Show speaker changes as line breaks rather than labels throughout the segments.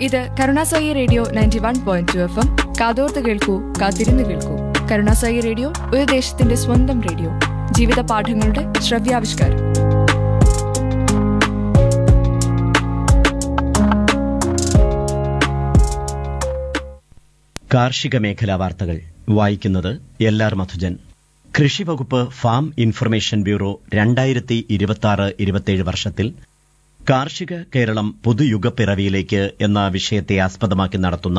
ഇത് Karunasai radio ninety one point two F M കാതോർത്ത് കേൾക്കൂ കാത്തിരുന്ന് കേൾക്കൂ കരുണാസായി റേഡിയോ ഒരു ദേശത്തിന്റെ സ്വന്തം റേഡിയോ ജീവിത പാഠങ്ങളുടെ ശ്രവ്യാവിഷ്കാരം
കാർഷിക മേഖലാ വാർത്തകൾ വായിക്കുന്നത് എൽ ആർ മധുജൻ കൃഷി വകുപ്പ് ഫാം ഇൻഫർമേഷൻ ബ്യൂറോ രണ്ടായിരത്തി ഇരുപത്തിയാറ് ഇരുപത്തിയേഴ് വർഷത്തിൽ കാർഷിക കേരളം പുതുയുഗപ്പിറവിയിലേക്ക് എന്ന വിഷയത്തെ ആസ്പദമാക്കി നടത്തുന്ന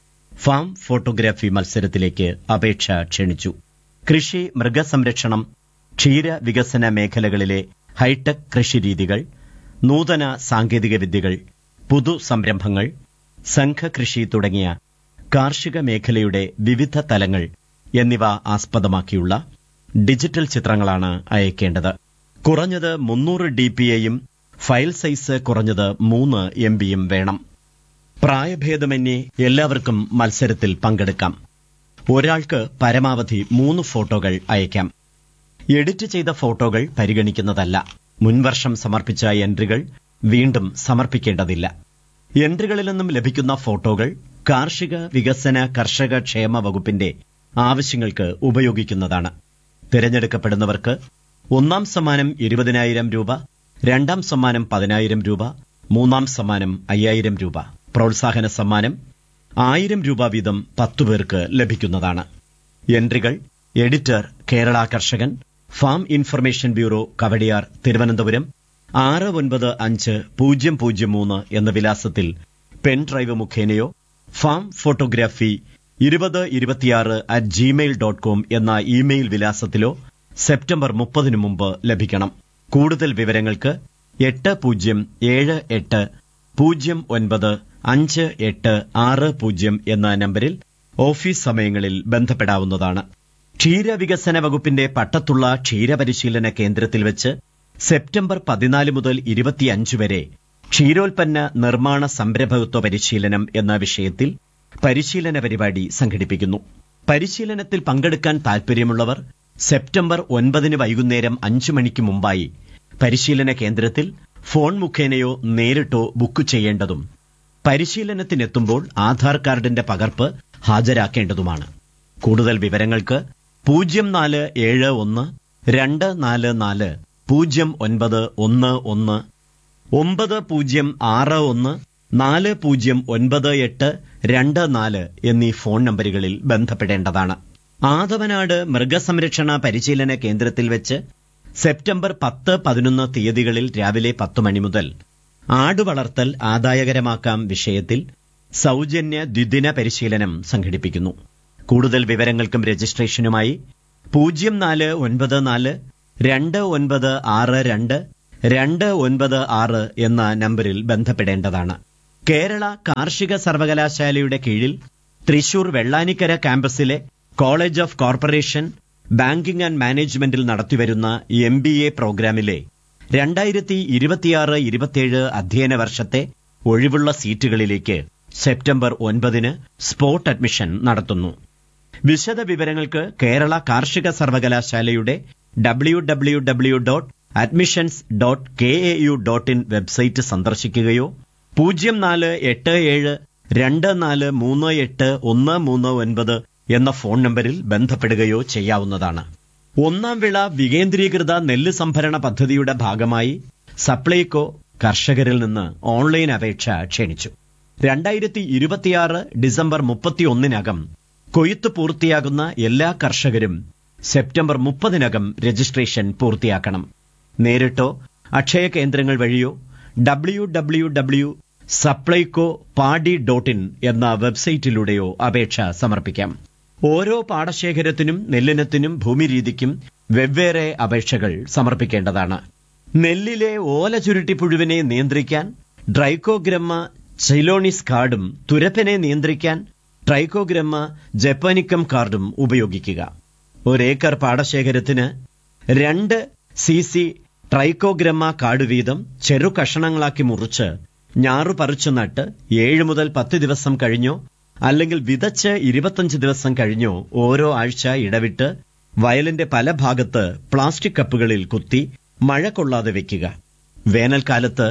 ഫാം ഫോട്ടോഗ്രാഫി മത്സരത്തിലേക്ക് അപേക്ഷ ക്ഷണിച്ചു കൃഷി മൃഗസംരക്ഷണം ക്ഷീര വികസന മേഖലകളിലെ ഹൈടെക് കൃഷിരീതികൾ നൂതന സാങ്കേതിക വിദ്യകൾ പുതു സംരംഭങ്ങൾ സംഘകൃഷി തുടങ്ങിയ കാർഷിക മേഖലയുടെ വിവിധ തലങ്ങൾ എന്നിവ ആസ്പദമാക്കിയുള്ള ഡിജിറ്റൽ ചിത്രങ്ങളാണ് അയക്കേണ്ടത് കുറഞ്ഞത് മുന്നൂറ് ഡി പി ഐയും ഫയൽ സൈസ് കുറഞ്ഞത് മൂന്ന് എം ബിയും വേണം പ്രായഭേദമന്യേ എല്ലാവർക്കും മത്സരത്തിൽ പങ്കെടുക്കാം ഒരാൾക്ക് പരമാവധി മൂന്ന് ഫോട്ടോകൾ അയക്കാം എഡിറ്റ് ചെയ്ത ഫോട്ടോകൾ പരിഗണിക്കുന്നതല്ല മുൻവർഷം സമർപ്പിച്ച എൻട്രികൾ വീണ്ടും സമർപ്പിക്കേണ്ടതില്ല എൻട്രികളിൽ നിന്നും ലഭിക്കുന്ന ഫോട്ടോകൾ കാർഷിക വികസന കർഷക ക്ഷേമ വകുപ്പിന്റെ ആവശ്യങ്ങൾക്ക് ഉപയോഗിക്കുന്നതാണ് തിരഞ്ഞെടുക്കപ്പെടുന്നവർക്ക് ഒന്നാം സമ്മാനം ഇരുപതിനായിരം രൂപ രണ്ടാം സമ്മാനം പതിനായിരം രൂപ മൂന്നാം സമ്മാനം അയ്യായിരം രൂപ പ്രോത്സാഹന സമ്മാനം ആയിരം രൂപ വീതം പത്തു പേർക്ക് ലഭിക്കുന്നതാണ് എൻട്രികൾ എഡിറ്റർ കേരള കർഷകൻ farm information bureau Kawdiar Thiruvananthapuram ആറ് ഒൻപത് അഞ്ച് പൂജ്യം പൂജ്യം മൂന്ന് എന്ന വിലാസത്തിൽ പെൻ ഡ്രൈവ് മുഖേനയോ ഫാം ഫോട്ടോഗ്രാഫി ഇരുപത് ഇരുപത്തിയാറ് അറ്റ് ജിമെയിൽ ഡോട്ട് കോം എന്ന ഇമെയിൽ വിലാസത്തിലോ സെപ്റ്റംബർ മുപ്പതിനു മുമ്പ് ലഭിക്കണം കൂടുതൽ വിവരങ്ങൾക്ക് എട്ട് പൂജ്യം ഏഴ് എട്ട് പൂജ്യം ഒൻപത് അഞ്ച് എട്ട് ആറ് പൂജ്യം എന്ന നമ്പരിൽ ഓഫീസ് സമയങ്ങളിൽ ബന്ധപ്പെടാവുന്നതാണ് ക്ഷീരവികസന വകുപ്പിന്റെ പട്ടത്തുള്ള ക്ഷീരപരിശീലന കേന്ദ്രത്തിൽ വെച്ച് സെപ്റ്റംബർ പതിനാല് മുതൽ ഇരുപത്തിയഞ്ച് വരെ ക്ഷീരോൽപ്പന്ന നിർമ്മാണ സംരംഭകത്വ പരിശീലനം എന്ന വിഷയത്തിൽ പരിശീലന പരിപാടി സംഘടിപ്പിക്കുന്നു പരിശീലനത്തിൽ പങ്കെടുക്കാൻ താൽപര്യമുള്ളവർ സെപ്റ്റംബർ ഒൻപതിന് വൈകുന്നേരം അഞ്ചു മണിക്ക് മുമ്പായി പരിശീലന കേന്ദ്രത്തിൽ ഫോൺ മുഖേനയോ നേരിട്ടോ ബുക്ക് ചെയ്യേണ്ടതും പരിശീലനത്തിനെത്തുമ്പോൾ ആധാർ കാർഡിന്റെ പകർപ്പ് ഹാജരാക്കേണ്ടതുമാണ് കൂടുതൽ വിവരങ്ങൾക്ക് പൂജ്യം നാല് ഏഴ് ഒന്ന് രണ്ട് നാല് നാല് പൂജ്യം ഒൻപത് ഒന്ന് ഒന്ന് ഒമ്പത് പൂജ്യം ആറ് ഒന്ന് നാല് പൂജ്യം ഒൻപത് എട്ട് രണ്ട് നാല് എന്നീ ഫോൺ നമ്പറുകളിൽ ബന്ധപ്പെടേണ്ടതാണ് ആദവനാട് മൃഗസംരക്ഷണ പരിശീലന കേന്ദ്രത്തിൽ വെച്ച് സെപ്റ്റംബർ പത്ത് പതിനൊന്ന് തീയതികളിൽ രാവിലെ പത്ത് മണി മുതൽ ആടുവളർത്തൽ ആദായകരമാക്കാം വിഷയത്തിൽ സൗജന്യ ദ്വിദിന പരിശീലനം സംഘടിപ്പിക്കുന്നു കൂടുതൽ വിവരങ്ങൾക്കും രജിസ്ട്രേഷനുമായി പൂജ്യം നാല് ഒൻപത് നാല് രണ്ട് ഒൻപത് ആറ് രണ്ട് രണ്ട് ഒൻപത് ആറ് എന്ന നമ്പറിൽ ബന്ധപ്പെടേണ്ടതാണ് കേരള കാർഷിക സർവകലാശാലയുടെ കീഴിൽ തൃശൂർ വെള്ളാനിക്കര ക്യാമ്പസിലെ college of corporation banking and മാനേജ്മെന്റിൽ നടത്തിവരുന്ന എം ബി എ പ്രോഗ്രാമിലെ രണ്ടായിരത്തി ഇരുപത്തിയാറ് ഇരുപത്തിയേഴ് അധ്യയന വർഷത്തെ ഒഴിവുള്ള സീറ്റുകളിലേക്ക് സെപ്റ്റംബർ ഒൻപതിന് സ്പോട്ട് അഡ്മിഷൻ നടത്തുന്നു വിശദ വിവരങ്ങൾക്ക് കേരള കാർഷിക സർവകലാശാലയുടെ W W W dot admissions dot K A U dot in website സന്ദർശിക്കുകയോ പൂജ്യം നാല് എട്ട് ഏഴ് രണ്ട് നാല് മൂന്ന് എട്ട് ഒന്ന് മൂന്ന് ഒൻപത് എന്ന ഫോൺ നമ്പറിൽ ബന്ധപ്പെടുകയോ ചെയ്യാവുന്നതാണ് ഒന്നാം വിള വികേന്ദ്രീകൃത നെല്ല് സംഭരണ പദ്ധതിയുടെ ഭാഗമായി സപ്ലൈകോ കർഷകരിൽ നിന്ന് ഓൺലൈൻ അപേക്ഷ ക്ഷണിച്ചു രണ്ടായിരത്തി ഇരുപത്തിയാറ് ഡിസംബർ മുപ്പത്തിയൊന്നിനകം കൊയ്ത്ത് പൂർത്തിയാകുന്ന എല്ലാ കർഷകരും സെപ്റ്റംബർ മുപ്പതിനകം രജിസ്ട്രേഷൻ പൂർത്തിയാക്കണം നേരിട്ടോ അക്ഷയ കേന്ദ്രങ്ങൾ വഴിയോ W W W Supplyco paddy dot in എന്ന വെബ്സൈറ്റിലൂടെയോ അപേക്ഷ സമർപ്പിക്കാം ഓരോ പാടശേഖരത്തിനും നെല്ലിനത്തിനും ഭൂമിരീതിക്കും വെവ്വേറെ അപേക്ഷകൾ സമർപ്പിക്കേണ്ടതാണ് നെല്ലിലെ ഓല ചുരുട്ടിപ്പുഴുവിനെ നിയന്ത്രിക്കാൻ ഡ്രൈക്കോഗ്രമ്മ സൈലോണിസ് കാർഡും തുരപ്പനെ നിയന്ത്രിക്കാൻ ട്രൈക്കോഗ്രമ്മ ജപ്പാനിക്കം കാർഡും ഉപയോഗിക്കുക ഒരേക്കർ പാടശേഖരത്തിന് രണ്ട് സി സി ട്രൈക്കോഗ്രമ്മ കാർഡ് വീതം ചെറു കഷണങ്ങളാക്കി മുറിച്ച് ഞാറു പറിച്ചു നട്ട് ഏഴ് മുതൽ പത്ത് ദിവസം കഴിഞ്ഞോ അല്ലെങ്കിൽ വിതച്ച് ഇരുപത്തഞ്ച് ദിവസം കഴിഞ്ഞോ ഓരോ ആഴ്ച ഇടവിട്ട് വയലിന്റെ പല ഭാഗത്ത് പ്ലാസ്റ്റിക് കപ്പുകളിൽ കുത്തി മഴ കൊള്ളാതെ വെക്കുക വേനൽക്കാലത്ത്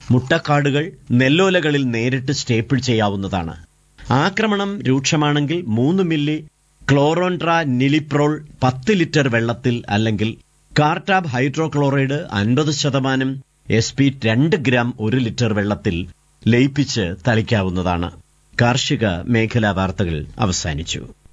മുട്ടക്കാടുകൾ നെല്ലോലകളിൽ നേരിട്ട് സ്റ്റേപ്പിൾ ചെയ്യാവുന്നതാണ് ആക്രമണം രൂക്ഷമാണെങ്കിൽ മൂന്ന് മില്ലി ക്ലോറോൺട്ര നിലിപ്രോൾ പത്ത് ലിറ്റർ വെള്ളത്തിൽ അല്ലെങ്കിൽ കാർട്ടാബ് ഹൈഡ്രോക്ലോറൈഡ് അൻപത് ശതമാനം എസ് പി രണ്ട് ഗ്രാം ഒരു ലിറ്റർ വെള്ളത്തിൽ ലയിപ്പിച്ച് തളിക്കാവുന്നതാണ് കാർഷിക മേഖലാ വാർത്തകൾ അവസാനിച്ചു